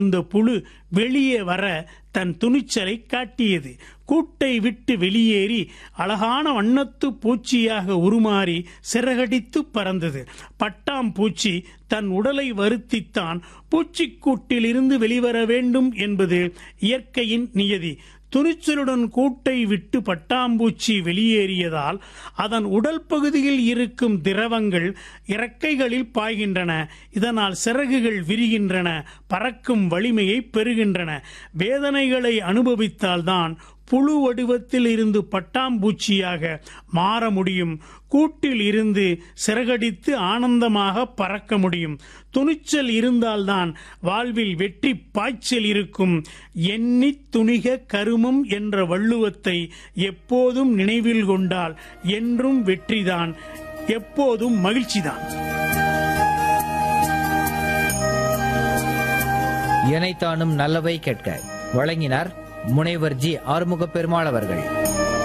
இந்த புழு வெளியே வர தன் துணிச்சலை காட்டியது கூட்டை விட்டு வெளியேறி அழகான வண்ணத்து பூச்சியாக உருமாறி சிறகடித்து பறந்தது பட்டாம்பூச்சி தன் உடலை வருத்தித்தான் பூச்சிக்கூட்டிலிருந்து வெளிவர வேண்டும் என்பது இயற்கையின் நியதி துணிச்சலுடன் கூட்டை விட்டு பட்டாம்பூச்சி வெளியேறியதால் அதன் உடல் பகுதியில் இருக்கும் திரவங்கள் இறக்கைகளில் பாய்கின்றன இதனால் சிறகுகள் விரிகின்றன பறக்கும் வலிமையை பெறுகின்றன வேதனைகளை அனுபவித்தால்தான் புழு வடிவத்தில் இருந்து பட்டாம்பூச்சியாக மாற முடியும் கூட்டில் இருந்து சிறகடித்து ஆனந்தமாக பறக்க முடியும் துணிச்சல் இருந்தால்தான் வாழ்வில் வெற்றி பாய்ச்சல் இருக்கும் எண்ணி துணிக கருமம் என்ற வள்ளுவத்தை எப்போதும் நினைவில் கொண்டால் என்றும் வெற்றிதான் எப்போதும் மகிழ்ச்சிதான் இணைத்தானும் நல்லவை கேட்க வழங்கினார் முனைவர் ஜி ஆறுமுக பெருமாள் அவர்கள்